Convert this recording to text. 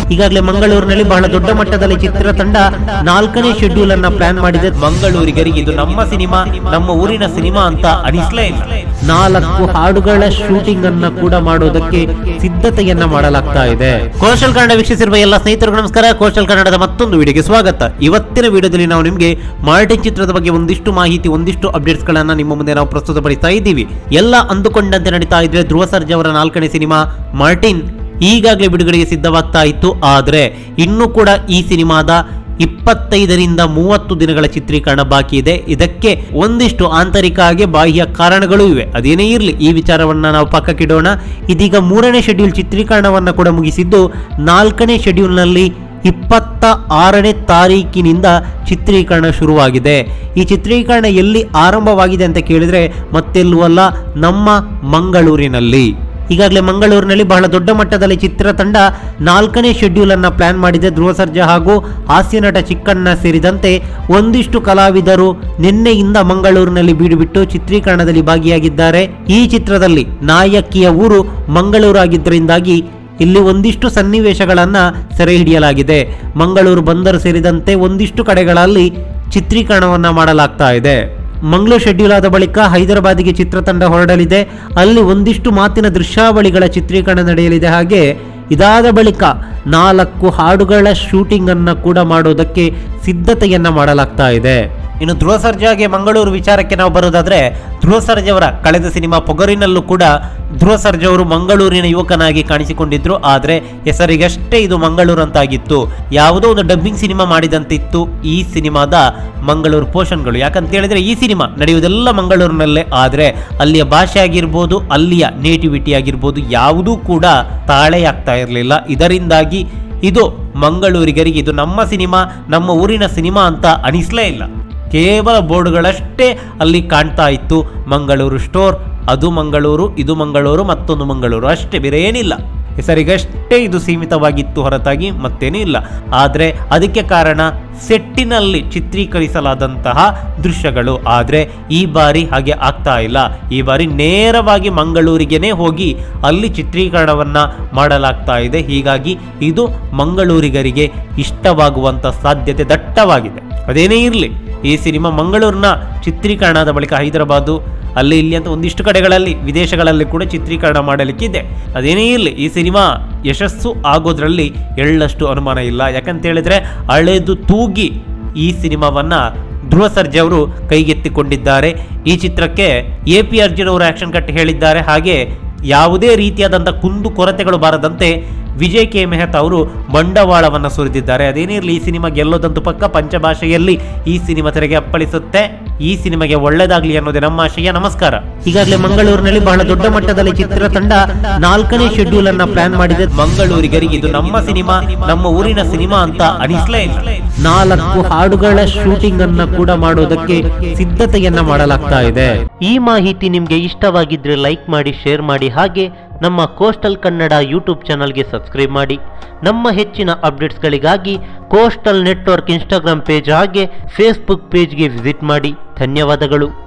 ಈಗಾಗಲೇ ಮಂಗಳೂರಿನಲ್ಲಿ ಬಹಳ ದೊಡ್ಡ ಮಟ್ಟದಲ್ಲಿ ಚಿತ್ರತಂಡ ನಾಲ್ಕನೇ ಶೆಡ್ಯೂಲ್ ಅನ್ನ ಪ್ಲಾನ್ ಮಾಡಿದೆ ಮಂಗಳೂರಿಗರಿಗೆ ಇದು ನಮ್ಮ ಸಿನಿಮಾ ನಮ್ಮ ಊರಿನ ಸಿನಿಮಾ ಅಂತ ಅನಿಸ್ಲೇ ಇಲ್ಲ ನಾಲ್ಕು ಹಾಡುಗಳ ಶೂಟಿಂಗ್ ಅನ್ನ ಕೂಡ ಮಾಡೋದಕ್ಕೆ ಸಿದ್ಧತೆಯನ್ನ ಮಾಡಲಾಗ್ತಾ ಇದೆ ಕೋಶಲ್ ಕನ್ನಡ ವೀಕ್ಷಿಸಿರುವ ಎಲ್ಲ ಸ್ನೇಹಿತರಿಗೂ ನಮಸ್ಕಾರ ಕೋಶಲ್ ಕನ್ನಡದ ಮತ್ತೊಂದು ವಿಡಿಯೋಗೆ ಸ್ವಾಗತ ಇವತ್ತಿನ ವಿಡಿಯೋದಲ್ಲಿ ನಾವು ನಿಮಗೆ ಮಾರ್ಟಿನ್ ಚಿತ್ರದ ಬಗ್ಗೆ ಒಂದಿಷ್ಟು ಮಾಹಿತಿ ಒಂದಿಷ್ಟು ಅಪ್ಡೇಟ್ಸ್ ಗಳನ್ನ ನಿಮ್ಮ ಮುಂದೆ ನಾವು ಪ್ರಸ್ತುತಪಡಿಸ್ತಾ ಇದ್ದೀವಿ ಎಲ್ಲ ಅಂದುಕೊಂಡಂತೆ ನಡೀತಾ ಇದ್ರೆ ಧ್ರುವ ಸರ್ಜಾ ಅವರ ನಾಲ್ಕನೇ ಸಿನಿಮಾ ಮಾರ್ಟಿನ್ ಈಗಾಗಲೇ ಬಿಡುಗಡೆಗೆ ಸಿದ್ಧವಾಗ್ತಾ ಇತ್ತು ಆದ್ರೆ ಇನ್ನೂ ಕೂಡ ಈ ಸಿನಿಮಾದ ಇಪ್ಪತ್ತೈದರಿಂದ ಮೂವತ್ತು ದಿನಗಳ ಚಿತ್ರೀಕರಣ ಬಾಕಿ ಇದೆ ಇದಕ್ಕೆ ಒಂದಿಷ್ಟು ಆಂತರಿಕ ಹಾಗೆ ಬಾಹ್ಯ ಕಾರಣಗಳು ಇವೆ ಅದೇನೇ ಇರಲಿ ಈ ವಿಚಾರವನ್ನ ನಾವು ಪಕ್ಕಕ್ಕಿಡೋಣ ಇದೀಗ ಮೂರನೇ ಶೆಡ್ಯೂಲ್ ಚಿತ್ರೀಕರಣವನ್ನ ಕೂಡ ಮುಗಿಸಿದ್ದು ನಾಲ್ಕನೇ ಶೆಡ್ಯೂಲ್ನಲ್ಲಿ ಇಪ್ಪತ್ತ ಆರನೇ ತಾರೀಕಿನಿಂದ ಚಿತ್ರೀಕರಣ ಶುರುವಾಗಿದೆ ಈ ಚಿತ್ರೀಕರಣ ಎಲ್ಲಿ ಆರಂಭವಾಗಿದೆ ಅಂತ ಕೇಳಿದ್ರೆ ಮತ್ತೆಲ್ಲೂ ಅಲ್ಲ ನಮ್ಮ ಮಂಗಳೂರಿನಲ್ಲಿ ಈಗಾಗಲೇ ಮಂಗಳೂರಿನಲ್ಲಿ ಬಹಳ ದೊಡ್ಡ ಮಟ್ಟದಲ್ಲಿ ಚಿತ್ರತಂಡ ನಾಲ್ಕನೇ ಶೆಡ್ಯೂಲ್ ಅನ್ನ ಪ್ಲಾನ್ ಮಾಡಿದೆ ಧ್ರುವ ಸರ್ಜಾ ಹಾಗೂ ಹಾಸ್ಯ ನಟ ಚಿಕ್ಕಣ್ಣ ಸೇರಿದಂತೆ ಒಂದಿಷ್ಟು ಕಲಾವಿದರು ನಿನ್ನೆಯಿಂದ ಮಂಗಳೂರಿನಲ್ಲಿ ಬೀಡು ಬಿಟ್ಟು ಚಿತ್ರೀಕರಣದಲ್ಲಿ ಭಾಗಿಯಾಗಿದ್ದಾರೆ ಈ ಚಿತ್ರದಲ್ಲಿ ನಾಯಕಿಯ ಊರು ಮಂಗಳೂರು ಆಗಿದ್ದರಿಂದಾಗಿ ಇಲ್ಲಿ ಒಂದಿಷ್ಟು ಸನ್ನಿವೇಶಗಳನ್ನ ಸೆರೆ ಹಿಡಿಯಲಾಗಿದೆ ಮಂಗಳೂರು ಬಂದರು ಸೇರಿದಂತೆ ಒಂದಿಷ್ಟು ಕಡೆಗಳಲ್ಲಿ ಚಿತ್ರೀಕರಣವನ್ನ ಮಾಡಲಾಗ್ತಾ ಇದೆ ಮಂಗಳೂರು ಶೆಡ್ಯೂಲ್ ಆದ ಬಳಿಕ ಹೈದರಾಬಾದಿಗೆ ಚಿತ್ರತಂಡ ಹೊರಡಲಿದೆ ಅಲ್ಲಿ ಒಂದಿಷ್ಟು ಮಾತಿನ ದೃಶ್ಯಾವಳಿಗಳ ಚಿತ್ರೀಕರಣ ನಡೆಯಲಿದೆ ಹಾಗೆ ಇದಾದ ಬಳಿಕ ನಾಲ್ಕು ಹಾಡುಗಳ ಶೂಟಿಂಗ್ ಅನ್ನ ಕೂಡ ಮಾಡೋದಕ್ಕೆ ಸಿದ್ಧತೆಯನ್ನ ಮಾಡಲಾಗ್ತಾ ಇದೆ ಇನ್ನು ಧ್ರುವ ಸರ್ಜಾಗೆ ಮಂಗಳೂರು ವಿಚಾರಕ್ಕೆ ನಾವು ಬರೋದಾದ್ರೆ ಧ್ರುವ ಸರ್ಜಾ ಅವರ ಕಳೆದ ಸಿನಿಮಾ ಪೊಗರಿನಲ್ಲೂ ಕೂಡ ಧ್ರುವ ಸರ್ಜಾ ಅವರು ಮಂಗಳೂರಿನ ಯುವಕನಾಗಿ ಕಾಣಿಸಿಕೊಂಡಿದ್ರು ಆದ್ರೆ ಹೆಸರಿಗಷ್ಟೇ ಇದು ಮಂಗಳೂರು ಅಂತಾಗಿತ್ತು ಯಾವುದೋ ಒಂದು ಡಬ್ಬಿಂಗ್ ಸಿನಿಮಾ ಮಾಡಿದಂತಿತ್ತು ಈ ಸಿನಿಮಾದ ಮಂಗಳೂರು ಪೋಷನ್ಗಳು ಯಾಕಂತ ಹೇಳಿದ್ರೆ ಈ ಸಿನಿಮಾ ನಡೆಯುವುದೆಲ್ಲ ಮಂಗಳೂರಿನಲ್ಲೇ ಆದ್ರೆ ಅಲ್ಲಿಯ ಭಾಷೆ ಆಗಿರ್ಬೋದು ಅಲ್ಲಿಯ ನೇಟಿವಿಟಿ ಆಗಿರ್ಬೋದು ಯಾವುದೂ ಕೂಡ ತಾಳೆಯಾಗ್ತಾ ಇರಲಿಲ್ಲ ಇದರಿಂದಾಗಿ ಇದು ಮಂಗಳೂರಿಗರಿಗೆ ಇದು ನಮ್ಮ ಸಿನಿಮಾ ನಮ್ಮ ಊರಿನ ಸಿನಿಮಾ ಅಂತ ಅನಿಸ್ಲೇ ಇಲ್ಲ ಕೇವಲ ಬೋರ್ಡ್ಗಳಷ್ಟೇ ಅಲ್ಲಿ ಕಾಣ್ತಾ ಇತ್ತು ಮಂಗಳೂರು ಸ್ಟೋರ್ ಅದು ಮಂಗಳೂರು ಇದು ಮಂಗಳೂರು ಮತ್ತೊಂದು ಮಂಗಳೂರು ಅಷ್ಟೇ ಬೇರೆ ಏನಿಲ್ಲ ಹೆಸರಿಗಷ್ಟೇ ಇದು ಸೀಮಿತವಾಗಿತ್ತು ಹೊರತಾಗಿ ಮತ್ತೇನೂ ಇಲ್ಲ ಆದರೆ ಅದಕ್ಕೆ ಕಾರಣ ಸೆಟ್ಟಿನಲ್ಲಿ ಚಿತ್ರೀಕರಿಸಲಾದಂತಹ ದೃಶ್ಯಗಳು ಆದರೆ ಈ ಬಾರಿ ಹಾಗೆ ಆಗ್ತಾ ಇಲ್ಲ ಈ ಬಾರಿ ನೇರವಾಗಿ ಮಂಗಳೂರಿಗೆನೇ ಹೋಗಿ ಅಲ್ಲಿ ಚಿತ್ರೀಕರಣವನ್ನ ಮಾಡಲಾಗ್ತಾ ಇದೆ ಹೀಗಾಗಿ ಇದು ಮಂಗಳೂರಿಗರಿಗೆ ಇಷ್ಟವಾಗುವಂತ ಸಾಧ್ಯತೆ ದಟ್ಟವಾಗಿದೆ ಅದೇನೇ ಇರಲಿ ಈ ಸಿನಿಮಾ ಮಂಗಳೂರಿನ ಚಿತ್ರೀಕರಣದ ಬಳಿಕ ಹೈದರಾಬಾದು ಅಲ್ಲಿ ಇಲ್ಲಿ ಅಂತ ಒಂದಿಷ್ಟು ಕಡೆಗಳಲ್ಲಿ ವಿದೇಶಗಳಲ್ಲಿ ಕೂಡ ಚಿತ್ರೀಕರಣ ಮಾಡಲಿಕ್ಕಿದೆ ಅದೇನೇ ಇರಲಿ ಈ ಸಿನಿಮಾ ಯಶಸ್ಸು ಆಗೋದ್ರಲ್ಲಿ ಎಳ್ಳಷ್ಟು ಅನುಮಾನ ಇಲ್ಲ ಯಾಕಂತ ಹೇಳಿದ್ರೆ ಹಳೆದು ತೂಗಿ ಈ ಸಿನಿಮಾವನ್ನ ಧ್ರುವ ಸರ್ಜಾ ಅವರು ಕೈಗೆತ್ತಿಕೊಂಡಿದ್ದಾರೆ ಈ ಚಿತ್ರಕ್ಕೆ ಎ ಪಿ ಅರ್ಜುನ್ ಅವರು ಆಕ್ಷನ್ ಕಟ್ ಹೇಳಿದ್ದಾರೆ ಹಾಗೆ ಯಾವುದೇ ರೀತಿಯಾದಂಥ ಕುಂದು ಕೊರತೆಗಳು ಬಾರದಂತೆ ವಿಜಯ್ ಕೆ ಮೆಹ್ತಾ ಅವರು ಬಂಡವಾಳವನ್ನು ಸುರಿದಿದ್ದಾರೆ ಅದೇನಿರಲಿ ಈ ಸಿನಿಮಾ ಗೆಲ್ಲೋದಂತೂ ಪಕ್ಕ ಪಂಚಭಾಷೆಯಲ್ಲಿ ಈ ಸಿನಿಮಾ ತೆರೆಗೆ ಅಪ್ಪಳಿಸುತ್ತೆ ಈ ಸಿನಿಮಾಗೆ ಒಳ್ಳೆದಾಗ್ಲಿ ಅನ್ನೋದೇ ನಮ್ಮ ಆಶಯ ನಮಸ್ಕಾರ ಈಗಾಗಲೇ ಮಂಗಳೂರಿನಲ್ಲಿ ಬಹಳ ದೊಡ್ಡ ಮಟ್ಟದಲ್ಲಿ ಚಿತ್ರತಂಡ ನಾಲ್ಕನೇ ಶೆಡ್ಯೂಲ್ ಅನ್ನ ಪ್ಲಾನ್ ಮಾಡಿದೆ ಮಂಗಳೂರಿಗರಿಗೆ ಇದು ನಮ್ಮ ಸಿನಿಮಾ ನಮ್ಮ ಊರಿನ ಸಿನಿಮಾ ಅಂತ ಅನಿಸ್ಲೇ ಇಲ್ಲ ನಾಲ್ಕು ಹಾಡುಗಳ ಶೂಟಿಂಗ್ ಅನ್ನ ಕೂಡ ಮಾಡೋದಕ್ಕೆ ಸಿದ್ಧತೆಯನ್ನ ಮಾಡಲಾಗ್ತಾ ಇದೆ ಈ ಮಾಹಿತಿ ನಿಮ್ಗೆ ಇಷ್ಟವಾಗಿದ್ರೆ ಲೈಕ್ ಮಾಡಿ ಶೇರ್ ಮಾಡಿ ಹಾಗೆ ನಮ್ಮ ಕೋಸ್ಟಲ್ ಕನ್ನಡ ಯೂಟ್ಯೂಬ್ ಚಾನಲ್ಗೆ ಸಬ್ಸ್ಕ್ರೈಬ್ ಮಾಡಿ ನಮ್ಮ ಹೆಚ್ಚಿನ ಅಪ್ಡೇಟ್ಸ್ಗಳಿಗಾಗಿ ಕೋಸ್ಟಲ್ ನೆಟ್ವರ್ಕ್ ಇನ್ಸ್ಟಾಗ್ರಾಮ್ ಪೇಜ್ ಹಾಗೆ ಫೇಸ್ಬುಕ್ ಪೇಜ್ಗೆ ವಿಸಿಟ್ ಮಾಡಿ ಧನ್ಯವಾದಗಳು